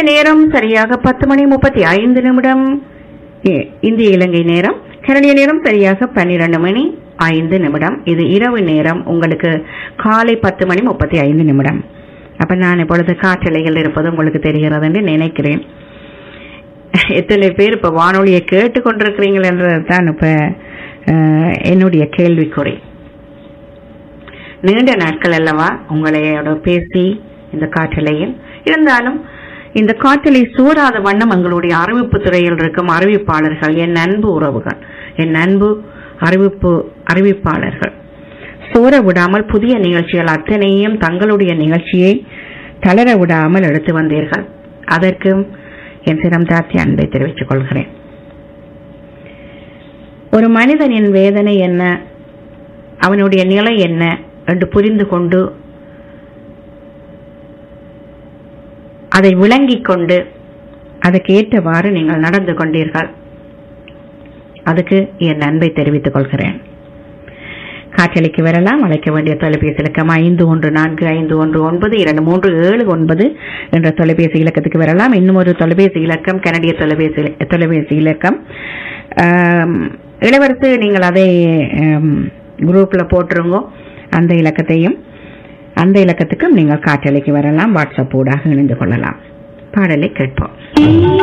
நேரம் சரியாக பத்து மணி முப்பத்தி ஐந்து நிமிடம் இ- இந்திய இலங்கை நேரம் கனடிய நேரம் சரியாக பன்னிரண்டு மணி ஐந்து நிமிடம் இது இரவு நேரம் உங்களுக்கு காலை பத்து மணி முப்பத்தி ஐந்து நிமிடம் அப்ப நான் இப்பொழுது காற்றலைகள் இருப்பது உங்களுக்கு தெரிகிறது என்று நினைக்கிறேன் எத்தனை பேர் இப்ப வானொலியை கேட்டுக்கொண்டிருக்கிறீங்கள் என்றது தான் இப்ப அஹ், என்னுடைய கேள்விக்குறி நீண்ட நாட்கள் அல்லவா உங்களையோட பேசி இந்த காற்றலையில் இருந்தாலும் இந்த காற்றலை சூறாத வண்ணம் எங்களுடைய அறிவிப்பு துறையில் இருக்கும் அறிவிப்பாளர்கள் என் அன்பு உறவுகள் என் அன்பு அறிவிப்பு அறிவிப்பாளர்கள் சோர விடாமல் புதிய நிகழ்ச்சிகள் அத்தனையும் தங்களுடைய நிகழ்ச்சியை தளர விடாமல் எடுத்து வந்தீர்கள் அதற்கும் என் சிரம் தாத்தி அன்பை தெரிவித்துக் கொள்கிறேன் ஒரு மனிதனின் வேதனை என்ன அவனுடைய நிலை என்ன என்று புரிந்து கொண்டு அதை விளங்கிக் கொண்டு அதுக்கு ஏற்றவாறு நீங்கள் நடந்து கொண்டீர்கள் அதுக்கு என் அன்பை தெரிவித்துக் கொள்கிறேன் காற்றலைக்கு வரலாம் அழைக்க வேண்டிய தொலைபேசி இலக்கம் ஐந்து ஒன்று நான்கு ஐந்து ஒன்று ஒன்பது இரண்டு மூன்று ஏழு ஒன்பது என்ற தொலைபேசி இலக்கத்துக்கு வரலாம் இன்னும் ஒரு தொலைபேசி இலக்கம் கனடிய தொலைபேசி இல- தொலைபேசி இலக்கம் ஆம், இளவரசு நீங்கள் அதை குரூப்ல போட்டுருங்க அந்த இலக்கத்தையும் அந்த இலக்கத்துக்கும் நீங்கள் காற்றலைக்கு வரலாம் வாட்ஸ்அப் ஊடாக இணைந்து கொள்ளலாம் பாடலை கேட்போம்